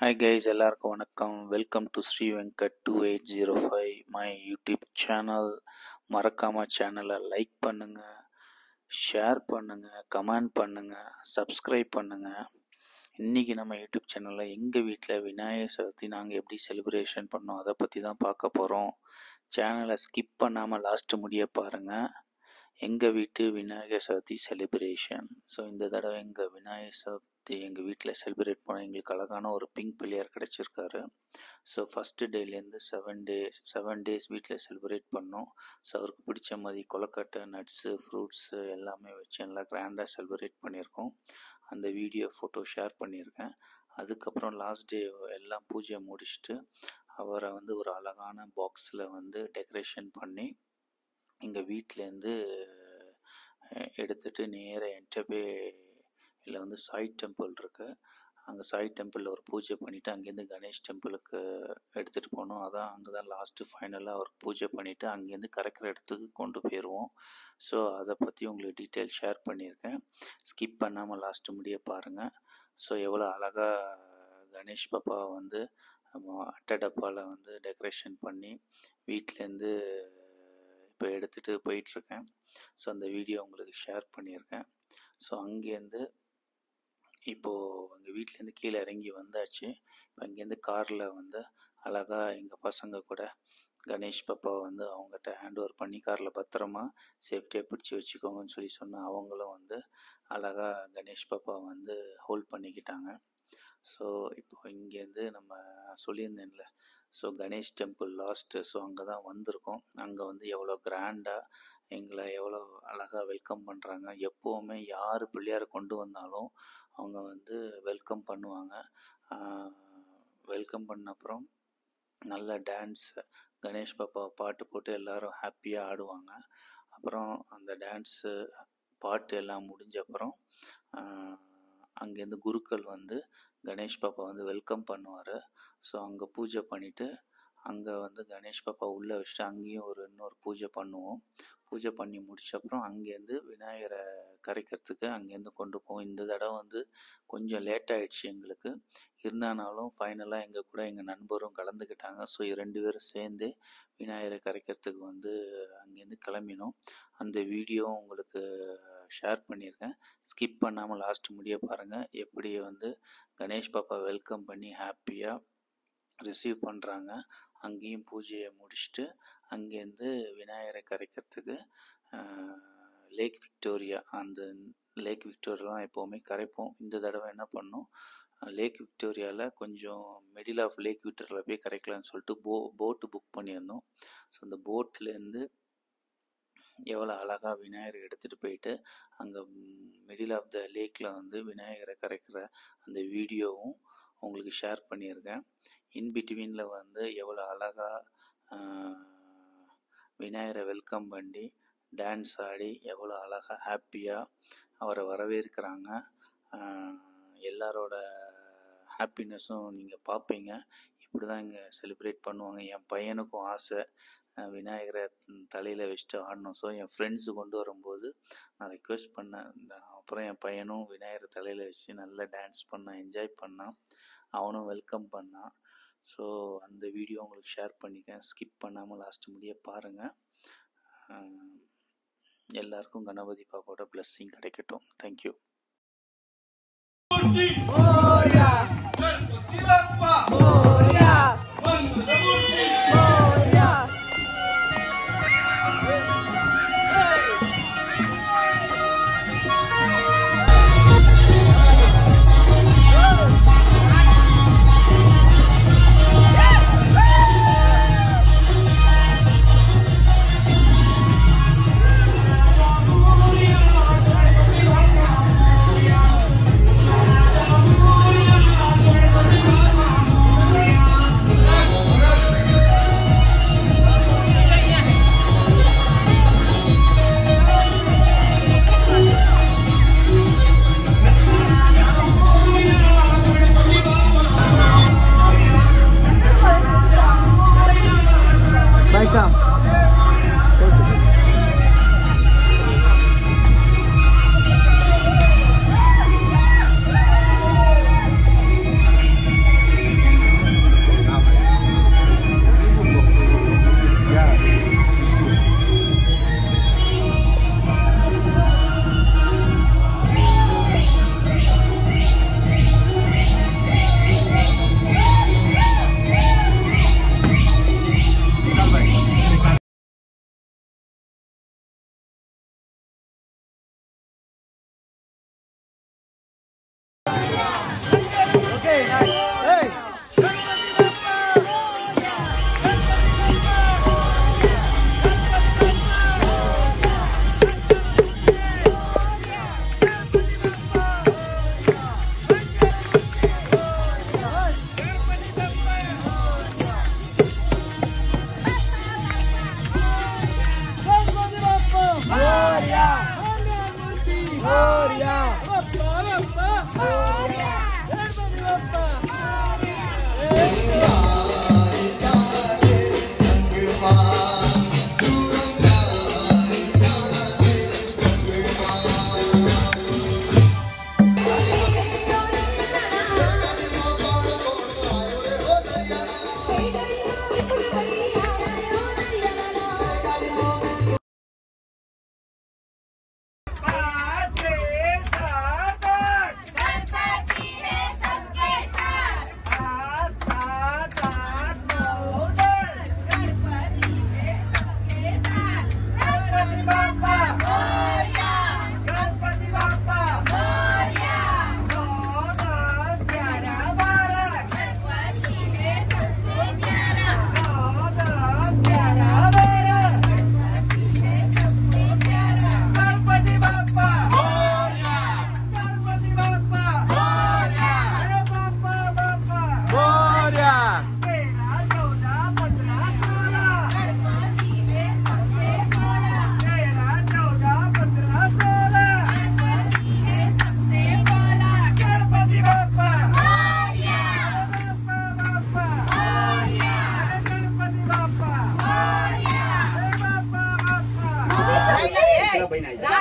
hi guys எல்லாருக்கும் வணக்கம் welcome to Sri Venkat two eight zero five my YouTube channel மறக்காமல் சேனலை லைக் பண்ணுங்கள் ஷேர் பண்ணுங்கள் கமெண்ட் பண்ணுங்கள் சப்ஸ்கிரைப் பண்ணுங்கள் இன்றைக்கி நம்ம யூடியூப் சேனலில் எங்கள் வீட்டில் விநாயகர் சதுர்த்தி நாங்கள் எப்படி செலிப்ரேஷன் பண்ணோம் அதை பற்றி தான் பார்க்க போகிறோம் சேனலை ஸ்கிப் பண்ணாமல் லாஸ்ட்டு முடிய பாருங்கள் எங்கள் வீட்டு விநாயகர் சதுர்த்தி செலிப்ரேஷன் ஸோ இந்த தடவை எங்கள் விநாயகர் சதுர்த்தி எங்கள் வீட்டில் செலிப்ரேட் பண்ண எங்களுக்கு அழகான ஒரு பிங்க் பிள்ளையார் கிடச்சிருக்காரு ஸோ ஃபஸ்ட்டு டேலேருந்து செவன் டேஸ் செவன் டேஸ் வீட்டில் செலிப்ரேட் பண்ணோம் ஸோ அவருக்கு பிடிச்ச மாதிரி கொலக்கட்டை நட்ஸு ஃப்ரூட்ஸு எல்லாமே வச்சு நல்லா கிராண்டாக செலிப்ரேட் பண்ணியிருக்கோம் அந்த வீடியோ ஃபோட்டோ ஷேர் பண்ணியிருக்கேன் அதுக்கப்புறம் லாஸ்ட் டே எல்லாம் பூஜையை முடிச்சுட்டு அவரை வந்து ஒரு அழகான பாக்ஸில் வந்து டெக்கரேஷன் பண்ணி எங்கள் வீட்டிலேருந்து எடுத்துகிட்டு நேராக என்டபே இல்லை வந்து சாய் டெம்பிள் இருக்குது அங்கே சாய் டெம்பிளில் ஒரு பூஜை பண்ணிவிட்டு அங்கேருந்து கணேஷ் டெம்பிளுக்கு எடுத்துகிட்டு போனோம் அதான் அங்கே தான் லாஸ்ட்டு ஃபைனலாக அவருக்கு பூஜை பண்ணிவிட்டு அங்கேருந்து கறக்கிற இடத்துக்கு கொண்டு போயிடுவோம் ஸோ அதை பற்றி உங்களுக்கு டீட்டெயில் ஷேர் பண்ணியிருக்கேன் ஸ்கிப் பண்ணாமல் லாஸ்ட்டு முடிய பாருங்கள் ஸோ எவ்வளோ அழகாக கணேஷ் பாப்பா வந்து அட்டை டப்பாவில் வந்து டெக்கரேஷன் பண்ணி வீட்டிலேருந்து இப்போ எடுத்துகிட்டு போயிட்டுருக்கேன் ஸோ அந்த வீடியோ உங்களுக்கு ஷேர் பண்ணியிருக்கேன் ஸோ அங்கேருந்து இப்போது எங்கள் வீட்டிலேருந்து கீழே இறங்கி வந்தாச்சு இப்போ அங்கேருந்து காரில் வந்து அழகாக எங்கள் பசங்க கூட கணேஷ் பாப்பாவை வந்து அவங்ககிட்ட ஹேண்ட் ஓவர் பண்ணி காரில் பத்திரமா சேஃப்டியாக பிடிச்சி வச்சுக்கோங்கன்னு சொல்லி சொன்னால் அவங்களும் வந்து அழகாக கணேஷ் பாப்பா வந்து ஹோல்ட் பண்ணிக்கிட்டாங்க ஸோ இப்போ இங்கேருந்து நம்ம சொல்லியிருந்தேன்ல so Ganesh temple last so அங்கே தான் வந்திருக்கோம் அங்கே வந்து எவ்வளோ கிராண்டாக எங்களை எவ்வளோ அழகாக வெல்கம் பண்ணுறாங்க எப்போவுமே யார் பிள்ளையார் கொண்டு வந்தாலும் அவங்க வந்து வெல்கம் பண்ணுவாங்க வெல்கம் பண்ண அப்புறம் நல்ல டான்ஸ் கணேஷ் பாப்பா பாட்டு போட்டு எல்லாரும் ஹாப்பியாக ஆடுவாங்க அப்புறம் அந்த டான்ஸு பாட்டு எல்லாம் முடிஞ்ச அப்புறம் அங்கேருந்து குருக்கள் வந்து கணேஷ் பாப்பா வந்து வெல்கம் பண்ணுவார் ஸோ அங்கே பூஜை பண்ணிவிட்டு அங்கே வந்து கணேஷ் பாப்பா உள்ளே வச்சுட்டு அங்கேயும் ஒரு இன்னொரு பூஜை பண்ணுவோம் பூஜை பண்ணி முடிச்ச அப்புறம் அங்கேருந்து விநாயகரை கரைக்கிறதுக்கு அங்கேருந்து கொண்டு போவோம் இந்த தடவை வந்து கொஞ்சம் லேட் ஆயிடுச்சு எங்களுக்கு இருந்தானாலும் ஃபைனலாக எங்கள் கூட எங்கள் நண்பரும் கலந்துக்கிட்டாங்க ஸோ ரெண்டு பேரும் சேர்ந்து விநாயகரை கரைக்கிறதுக்கு வந்து அங்கேருந்து கிளம்பினோம் அந்த வீடியோ உங்களுக்கு ஷேர் பண்ணியிருக்கேன் ஸ்கிப் பண்ணாமல் லாஸ்ட் முடிய பாருங்கள் எப்படி வந்து கணேஷ் பாப்பா வெல்கம் பண்ணி ஹாப்பியாக ரிசீவ் பண்ணுறாங்க அங்கேயும் பூஜையை முடிச்சுட்டு அங்கேருந்து விநாயகரை கரைக்கிறதுக்கு லேக் விக்டோரியா அந்த லேக் விக்டோரியா தான் எப்போவுமே கரைப்போம் இந்த தடவை என்ன பண்ணோம் லேக் விக்டோரியாவில் கொஞ்சம் மிடில் ஆஃப் லேக் விக்டோரியாவில் போய் கரைக்கலாம்னு சொல்லிட்டு போ போட்டு புக் பண்ணியிருந்தோம் ஸோ அந்த போட்லேருந்து எவ்வளோ அழகாக விநாயகரை எடுத்துகிட்டு போயிட்டு அங்கே மிடில் ஆஃப் த லேக்கில் வந்து விநாயகரை கரைக்கிற அந்த வீடியோவும் உங்களுக்கு ஷேர் பண்ணியிருக்கேன் இன் பிட்வீனில் வந்து எவ்வளோ அழகாக விநாயகரை வெல்கம் பண்ணி டான்ஸ் ஆடி எவ்வளோ அழகாக ஹாப்பியாக அவரை வரவேற்கிறாங்க எல்லாரோட ஹாப்பினஸும் நீங்கள் பார்ப்பீங்க இப்படி தான் இங்கே செலிப்ரேட் பண்ணுவாங்க என் பையனுக்கும் ஆசை விநாயகரை தலையில் வச்சுட்டு ஆடணும் ஸோ என் ஃப்ரெண்ட்ஸு கொண்டு வரும்போது நான் ரெக்வெஸ்ட் பண்ணேன் அப்புறம் என் பையனும் விநாயகர் தலையில் வச்சு நல்லா டான்ஸ் பண்ணான் என்ஜாய் பண்ணான் அவனும் வெல்கம் பண்ணான் ஸோ அந்த வீடியோ உங்களுக்கு ஷேர் பண்ணிக்கேன் ஸ்கிப் பண்ணாமல் லாஸ்ட் முடிய பாருங்கள் எல்லாருக்கும் கணபதி பாப்பாவோட பிளஸ்ஸிங் கிடைக்கட்டும் தேங்க்யூ Oh,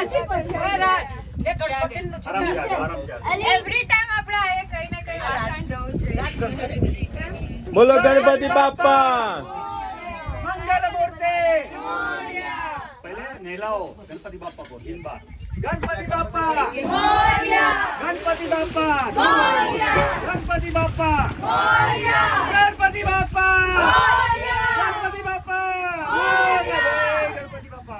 એવરી ટાઈમ આપણે આયે કઈ ને કઈ વાસણ જવું છે બોલો ગણપતિ બાપા मंगल मूर्ति पहले नहलाओ गणपति बापा को तीन बार गणपति बापा गणपति बापा गणपति बापा गणपति बापा गणपति बापा गणपति बापा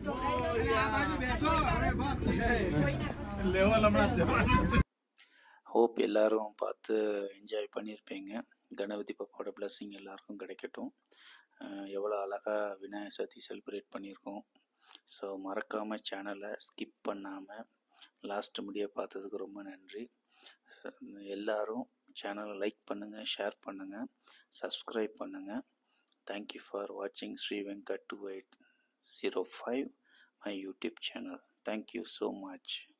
ஹோப் எல்லாரும் பார்த்து என்ஜாய் பண்ணியிருப்பீங்க கணபதி பாப்பாவோட blessing எல்லாருக்கும் கிடைக்கட்டும் அஹ் எவ்வளோ அழகாக விநாயகர் சதுர்த்தி செலிப்ரேட் பண்ணியிருக்கோம் ஸோ மறக்காமல் சேனலை ஸ்கிப் பண்ணாமல் லாஸ்ட் முடிய பார்த்ததுக்கு ரொம்ப நன்றி So, எல்லாரும் சேனலை லைக் பண்ணுங்கள் ஷேர் பண்ணுங்கள் சப்ஸ்கிரைப் பண்ணுங்கள் தேங்க்யூ ஃபார் வாட்சிங் Sri Venkat two eight zero five my YouTube channel thank you so much